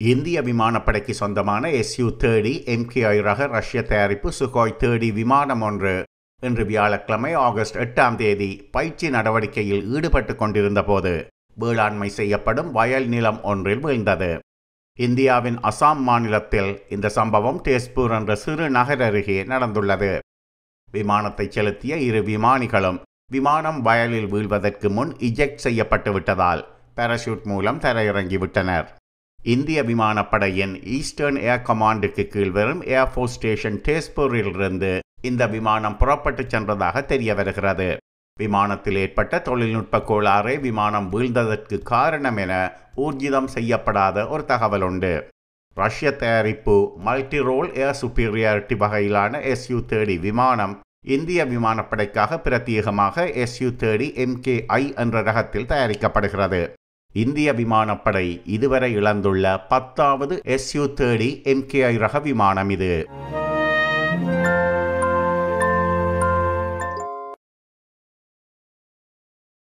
இந்திய விமானப்படைக்கு சொந்தமான SU thirty MKI ரக ரஷ்ய தயாரிப்பு சுகோய் தேர்டி விமானம் ஒன்று இன்று வியாழக்கிழமை ஆகஸ்ட் எட்டாம் தேதி பயிற்சி நடவடிக்கையில் ஈடுபட்டு கொண்டிருந்த போது வேளாண்மை செய்யப்படும் வயல் நிலம் ஒன்றில் வீழ்ந்தது இந்தியாவின் அசாம் மாநிலத்தில் இந்த சம்பவம் தேஸ்பூர் என்ற சிறு நகர் அருகே நடந்துள்ளது விமானத்தை செலுத்திய இரு விமானிகளும் விமானம் வயலில் வீழ்வதற்கு முன் இஜெக்ட் செய்யப்பட்டு விட்டதால் பாராசூட் மூலம் தரையிறங்கிவிட்டனர் இந்திய விமானப்படையின் ஈஸ்டர்ன் ஏர் கமாண்டுக்கு கீழ் வரும் ஏர்ஃபோர்ஸ் ஸ்டேஷன் தேஸ்பூரிலிருந்து இந்த விமானம் புறப்பட்டுச் சென்றதாக தெரிய வருகிறது விமானத்தில் ஏற்பட்ட தொழில்நுட்ப கோளாறே விமானம் வீழ்ந்ததற்கு காரணம் என ஊர்ஜிதம் செய்யப்படாத ஒரு தகவல் உண்டு ரஷ்ய தயாரிப்பு மல்டி ரோல் ஏர் சுப்பீரியாரிட்டி வகையிலான எஸ்யூ தேர்டி விமானம் இந்திய விமானப்படைக்காக பிரத்யேகமாக எஸ்யூ தேர்டி எம்கேஐ என்ற ரகத்தில் தயாரிக்கப்படுகிறது இந்திய விமானப்படை இதுவரை இழந்துள்ள பத்தாவது எஸ்யூ தேர்டி எம்கேஐ ரக விமானம் இது